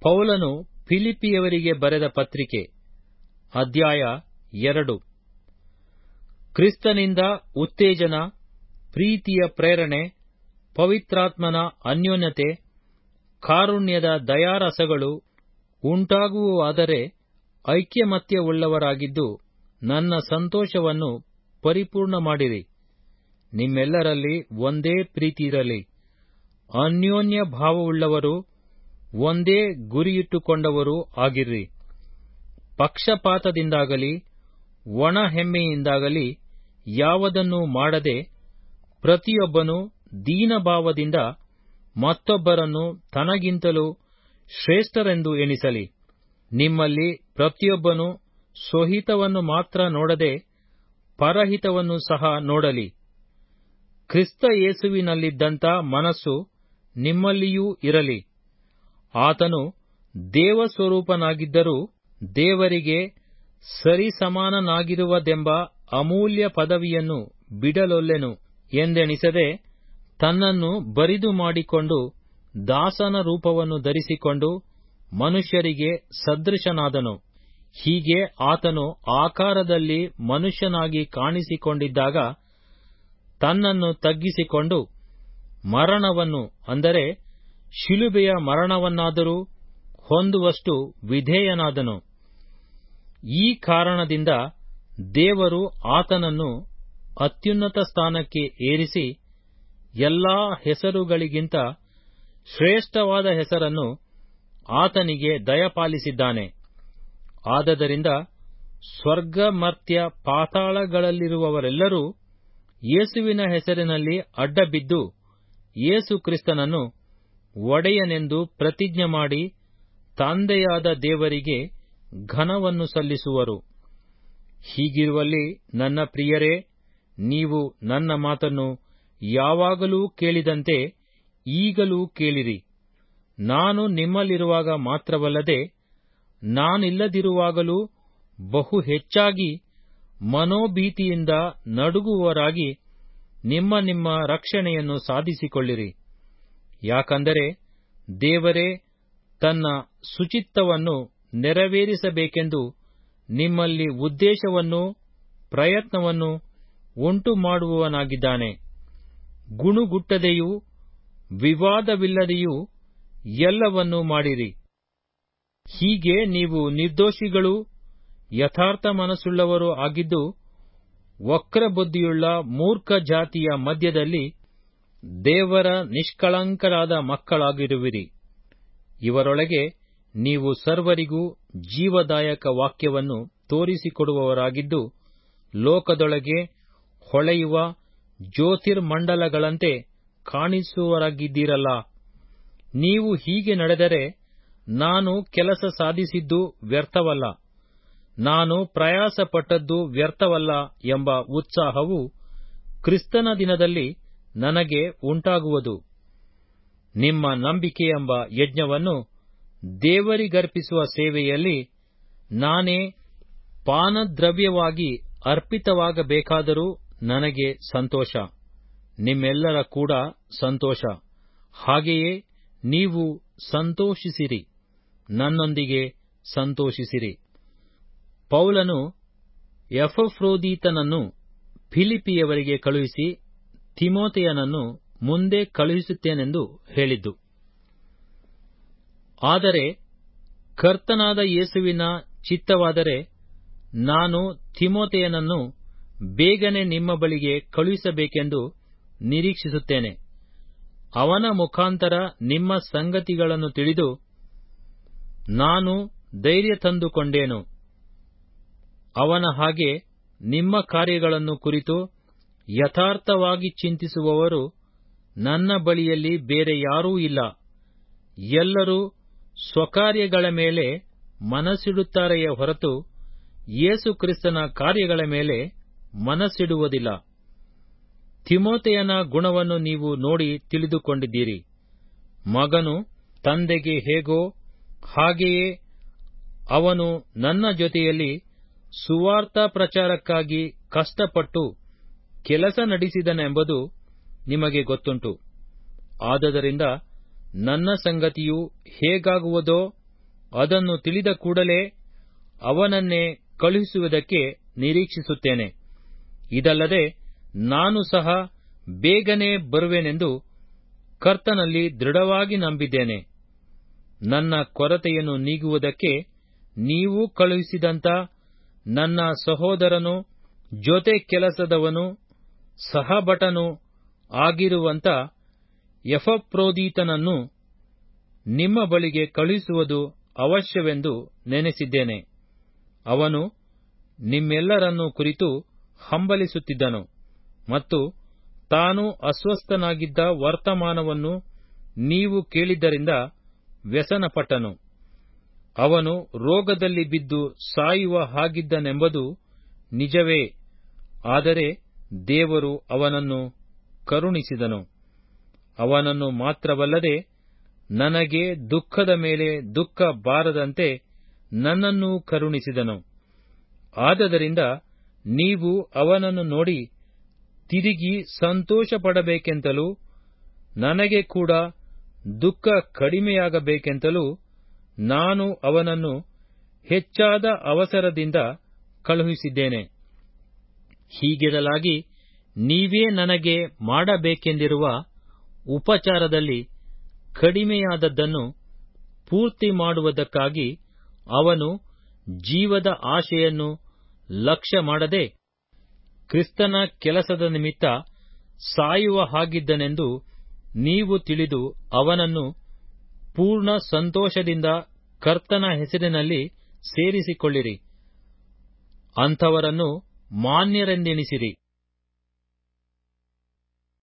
ಪೌಲನು ಫಿಲಿಪಿಯವರಿಗೆ ಬರೆದ ಪತ್ರಿಕೆ ಅಧ್ಯಾಯ ಎರಡು ಕ್ರಿಸ್ತನಿಂದ ಉತ್ತೇಜನ ಪ್ರೀತಿಯ ಪ್ರೇರಣೆ ಪವಿತ್ರಾತ್ಮನ ಅನ್ಯೋನ್ಯತೆ ಕಾರುಣ್ಯದ ದಯಾರಸಗಳು ಉಂಟಾಗುವುದಾದರೆ ಐಕ್ಯಮತ್ಯವುಳ್ಳವರಾಗಿದ್ದು ನನ್ನ ಸಂತೋಷವನ್ನು ಪರಿಪೂರ್ಣ ಮಾಡಿರಿ ನಿಮ್ಮೆಲ್ಲರಲ್ಲಿ ಒಂದೇ ಪ್ರೀತಿಯಿರಲಿ ಅನ್ಯೋನ್ಯ ಭಾವವುಳ್ಳವರು ಒಂದೇ ಗುರಿಯಿಟ್ಟುಕೊಂಡವರೂ ಆಗಿರ್ರಿ ಪಕ್ಷಪಾತದಿಂದಾಗಲಿ ಒಣ ಹೆಮ್ಮೆಯಿಂದಾಗಲಿ ಯಾವುದನ್ನೂ ಮಾಡದೆ ಪ್ರತಿಯೊಬ್ಬನು ದೀನಭಾವದಿಂದ ಮತ್ತೊಬ್ಬರನ್ನು ತನಗಿಂತಲೂ ಶ್ರೇಷ್ಠರೆಂದು ಎಣಿಸಲಿ ನಿಮ್ಮಲ್ಲಿ ಪ್ರತಿಯೊಬ್ಬನು ಸ್ವಹಿತವನ್ನು ಮಾತ್ರ ನೋಡದೆ ಪರಹಿತವನ್ನು ಸಹ ನೋಡಲಿ ಕ್ರಿಸ್ತ ಯೇಸುವಿನಲ್ಲಿದ್ದಂಥ ಮನಸ್ಸು ನಿಮ್ಮಲ್ಲಿಯೂ ಇರಲಿ ಆತನು ದೇವಸ್ವರೂಪನಾಗಿದ್ದರೂ ದೇವರಿಗೆ ಸರಿಸಮಾನನಾಗಿರುವುದೆಂಬ ಅಮೂಲ್ಯ ಪದವಿಯನ್ನು ಬಿಡಲೊಲ್ಲೆನು ಎಂದೆಣಿಸದೆ ತನ್ನನ್ನು ಬರಿದು ಮಾಡಿಕೊಂಡು ದಾಸನ ರೂಪವನ್ನು ಧರಿಸಿಕೊಂಡು ಮನುಷ್ಯರಿಗೆ ಸದೃಶನಾದನು ಹೀಗೆ ಆತನು ಆಕಾರದಲ್ಲಿ ಮನುಷ್ಯನಾಗಿ ಕಾಣಿಸಿಕೊಂಡಿದ್ದಾಗ ತನ್ನನ್ನು ತಗ್ಗಿಸಿಕೊಂಡು ಮರಣವನ್ನು ಅಂದರೆ ಶಿಲುಬೆಯ ಮರಣವನ್ನಾದರೂ ಹೊಂದುವಷ್ಟು ವಿಧೇಯನಾದನು ಈ ಕಾರಣದಿಂದ ದೇವರು ಆತನನ್ನು ಅತ್ಯುನ್ನತ ಸ್ಥಾನಕ್ಕೆ ಏರಿಸಿ ಎಲ್ಲಾ ಹೆಸರುಗಳಿಗಿಂತ ಶ್ರೇಷ್ಠವಾದ ಹೆಸರನ್ನು ಆತನಿಗೆ ದಯಪಾಲಿಸಿದ್ದಾನೆ ಆದದರಿಂದ ಸ್ವರ್ಗಮರ್ತ್ಯ ಪಾತಾಳಗಳಲ್ಲಿರುವವರೆಲ್ಲರೂ ಯೇಸುವಿನ ಹೆಸರಿನಲ್ಲಿ ಅಡ್ಡಬಿದ್ದು ಯೇಸು ಕ್ರಿಸ್ತನನ್ನು ಒಡೆಯನೆಂದು ಪ್ರತಿಜ್ಞೆ ಮಾಡಿ ತಂದೆಯಾದ ದೇವರಿಗೆ ಘನವನ್ನು ಸಲ್ಲಿಸುವರು ಹೀಗಿರುವಲ್ಲಿ ನನ್ನ ಪ್ರಿಯರೇ ನೀವು ನನ್ನ ಮಾತನ್ನು ಯಾವಾಗಲೂ ಕೇಳಿದಂತೆ ಈಗಲೂ ಕೇಳಿರಿ ನಾನು ನಿಮ್ಮಲ್ಲಿರುವಾಗ ಮಾತ್ರವಲ್ಲದೆ ನಾನಿಲ್ಲದಿರುವಾಗಲೂ ಬಹು ಹೆಚ್ಚಾಗಿ ಮನೋಭೀತಿಯಿಂದ ನಡುಗುವವರಾಗಿ ನಿಮ್ಮ ನಿಮ್ಮ ರಕ್ಷಣೆಯನ್ನು ಸಾಧಿಸಿಕೊಳ್ಳಿರಿ ಯಾಕಂದರೆ ದೇವರೇ ತನ್ನ ಸುಚಿತ್ತವನ್ನು ನೆರವೇರಿಸಬೇಕೆಂದು ನಿಮ್ಮಲ್ಲಿ ಉದ್ದೇಶವನ್ನೂ ಪ್ರಯತ್ನವನ್ನು ಉಂಟು ಮಾಡುವವನಾಗಿದ್ದಾನೆ ಗುಣುಗುಟ್ಟದೆಯೂ ವಿವಾದವಿಲ್ಲದೆಯೂ ಎಲ್ಲವನ್ನೂ ಮಾಡಿರಿ ಹೀಗೆ ನೀವು ನಿರ್ದೋಷಿಗಳೂ ಯಥಾರ್ಥ ಮನಸ್ಸುಳ್ಳವರೂ ಆಗಿದ್ದು ವಕ್ರಬುದ್ಧಿಯುಳ್ಳ ಮೂರ್ಖ ಜಾತಿಯ ಮಧ್ಯದಲ್ಲಿ ದೇವರ ನಿಷ್ಕಳಂಕರಾದ ಮಕ್ಕಳಾಗಿರುವಿರಿ ಇವರೊಳಗೆ ನೀವು ಸರ್ವರಿಗೂ ಜೀವದಾಯಕ ವಾಕ್ಯವನ್ನು ತೋರಿಸಿಕೊಡುವವರಾಗಿದ್ದು ಲೋಕದೊಳಗೆ ಹೊಳೆಯುವ ಜ್ಯೋತಿರ್ಮಂಡಲಗಳಂತೆ ಕಾಣಿಸುವವರಾಗಿದ್ದೀರಲ್ಲ ನೀವು ಹೀಗೆ ನಡೆದರೆ ನಾನು ಕೆಲಸ ಸಾಧಿಸಿದ್ದು ವ್ಯರ್ಥವಲ್ಲ ನಾನು ಪ್ರಯಾಸಪಟ್ಟದ್ದು ವ್ಯರ್ಥವಲ್ಲ ಎಂಬ ಉತ್ಸಾಹವು ಕ್ರಿಸ್ತನ ದಿನದಲ್ಲಿ ನನಗೆ ಉಂಟಾಗುವುದು ನಿಮ್ಮ ನಂಬಿಕೆಯೆಂಬ ಯಜ್ಞವನ್ನು ದೇವರಿಗರ್ಪಿಸುವ ಸೇವೆಯಲ್ಲಿ ನಾನೇ ಪಾನದ್ರವ್ಯವಾಗಿ ಅರ್ಪಿತವಾಗಬೇಕಾದರೂ ನನಗೆ ಸಂತೋಷ ನಿಮ್ಮೆಲ್ಲರ ಕೂಡ ಸಂತೋಷ ಹಾಗೆಯೇ ನೀವು ಸಂತೋಷಿಸಿರಿ ನನ್ನೊಂದಿಗೆ ಸಂತೋಷಿಸಿರಿ ಪೌಲನು ಎಫ್ರೋದೀತನನ್ನು ಫಿಲಿಪಿಯವರಿಗೆ ಕಳುಹಿಸಿ ತಿಮೋತೆಯನನ್ನು ಮುಂದೆ ಕಳುಹಿಸುತ್ತೇನೆಂದು ಹೇಳಿದ್ದು ಆದರೆ ಕರ್ತನಾದ ಯೇಸುವಿನ ಚಿತ್ತವಾದರೆ ನಾನು ತಿಮೋತೆಯನನ್ನು ಬೇಗನೆ ನಿಮ್ಮ ಬಳಿಗೆ ಕಳುಹಿಸಬೇಕೆಂದು ನಿರೀಕ್ಷಿಸುತ್ತೇನೆ ಅವನ ಮುಖಾಂತರ ನಿಮ್ಮ ಸಂಗತಿಗಳನ್ನು ತಿಳಿದು ನಾನು ಧೈರ್ಯ ತಂದುಕೊಂಡೇನು ಅವನ ಹಾಗೆ ನಿಮ್ಮ ಕಾರ್ಯಗಳನ್ನು ಕುರಿತು ಯಥಾರ್ಥವಾಗಿ ಚಿಂತಿಸುವವರು ನನ್ನ ಬಳಿಯಲ್ಲಿ ಬೇರೆ ಯಾರೂ ಇಲ್ಲ ಎಲ್ಲರೂ ಸ್ವಕಾರ್ಯಗಳ ಮೇಲೆ ಮನಸ್ಸಿಡುತ್ತಾರೆಯೇ ಹೊರತು ಯೇಸು ಕ್ರಿಸ್ತನ ಕಾರ್ಯಗಳ ಮೇಲೆ ಮನಸ್ಸಿಡುವುದಿಲ್ಲ ತಿಮೋತೆಯನ ಗುಣವನ್ನು ನೀವು ನೋಡಿ ತಿಳಿದುಕೊಂಡಿದ್ದೀರಿ ಮಗನು ತಂದೆಗೆ ಹೇಗೋ ಹಾಗೆಯೇ ಅವನು ನನ್ನ ಜೊತೆಯಲ್ಲಿ ಸುವಾರ್ಥ ಪ್ರಚಾರಕ್ಕಾಗಿ ಕಷ್ಟಪಟ್ಟು ಕೆಲಸ ನಡೆಸಿದನೆಂಬುದು ನಿಮಗೆ ಗೊತ್ತುಂಟು ಆದದರಿಂದ ನನ್ನ ಸಂಗತಿಯು ಹೇಗಾಗುವುದೋ ಅದನ್ನು ತಿಳಿದ ಕೂಡಲೇ ಅವನನ್ನೇ ಕಳುಹಿಸುವುದಕ್ಕೆ ನಿರೀಕ್ಷಿಸುತ್ತೇನೆ ಇದಲ್ಲದೆ ನಾನು ಸಹ ಬೇಗನೆ ಬರುವೆನೆಂದು ಕರ್ತನಲ್ಲಿ ದೃಢವಾಗಿ ನಂಬಿದ್ದೇನೆ ನನ್ನ ಕೊರತೆಯನ್ನು ನೀಗುವುದಕ್ಕೆ ನೀವು ಕಳುಹಿಸಿದಂತ ನನ್ನ ಸಹೋದರನು ಜೊತೆ ಕೆಲಸದವನು ಸಹಭಟನೂ ಆಗಿರುವಂತ ಎಫಪ್ರೋದೀತನನ್ನು ನಿಮ್ಮ ಬಳಿಗೆ ಕಳುಹಿಸುವುದು ಅವಶ್ಯವೆಂದು ನೆನೆಸಿದ್ದೇನೆ ಅವನು ನಿಮ್ಮೆಲ್ಲರನ್ನು ಕುರಿತು ಹಂಬಲಿಸುತ್ತಿದ್ದನು ಮತ್ತು ತಾನು ಅಸ್ವಸ್ಥನಾಗಿದ್ದ ವರ್ತಮಾನವನ್ನು ನೀವು ಕೇಳಿದ್ದರಿಂದ ವ್ಯಸನಪಟ್ಟನು ಅವನು ರೋಗದಲ್ಲಿ ಬಿದ್ದು ಸಾಯುವ ಹಾಗಿದ್ದನೆಂಬುದು ನಿಜವೇ ಆದರೆ ದೇವರು ಅವನನ್ನು ಕರುಣಿಸಿದನು ಅವನನ್ನು ಮಾತ್ರವಲ್ಲದೆ ನನಗೆ ದುಃಖದ ಮೇಲೆ ದುಃಖ ಬಾರದಂತೆ ನನ್ನನ್ನೂ ಕರುಣಿಸಿದನು ಆದದರಿಂದ ನೀವು ಅವನನ್ನು ನೋಡಿ ತಿರುಗಿ ಸಂತೋಷಪಡಬೇಕೆಂತಲೂ ನನಗೆ ಕೂಡ ದುಃಖ ಕಡಿಮೆಯಾಗಬೇಕೆಂತಲೂ ನಾನು ಅವನನ್ನು ಹೆಚ್ಚಾದ ಅವಸರದಿಂದ ಕಳುಹಿಸಿದ್ದೇನೆ ಹೀಗಿರಲಾಗಿ ನೀವೇ ನನಗೆ ಮಾಡಬೇಕೆಂದಿರುವ ಉಪಚಾರದಲ್ಲಿ ಕಡಿಮೆಯಾದದ್ದನ್ನು ಪೂರ್ತಿ ಮಾಡುವುದಕ್ಕಾಗಿ ಅವನು ಜೀವದ ಆಶೆಯನ್ನು ಲಕ್ಷ್ಯ ಮಾಡದೆ ಕ್ರಿಸ್ತನ ಕೆಲಸದ ನಿಮಿತ್ತ ಸಾಯುವ ಹಾಗಿದ್ದನೆಂದು ನೀವು ತಿಳಿದು ಅವನನ್ನು ಪೂರ್ಣ ಸಂತೋಷದಿಂದ ಕರ್ತನ ಹೆಸರಿನಲ್ಲಿ ಸೇರಿಸಿಕೊಳ್ಳಿರಿ ಅಂಥವರನ್ನು ಮಾನ್ಯರೆಂದೆಣಿಸಿರಿ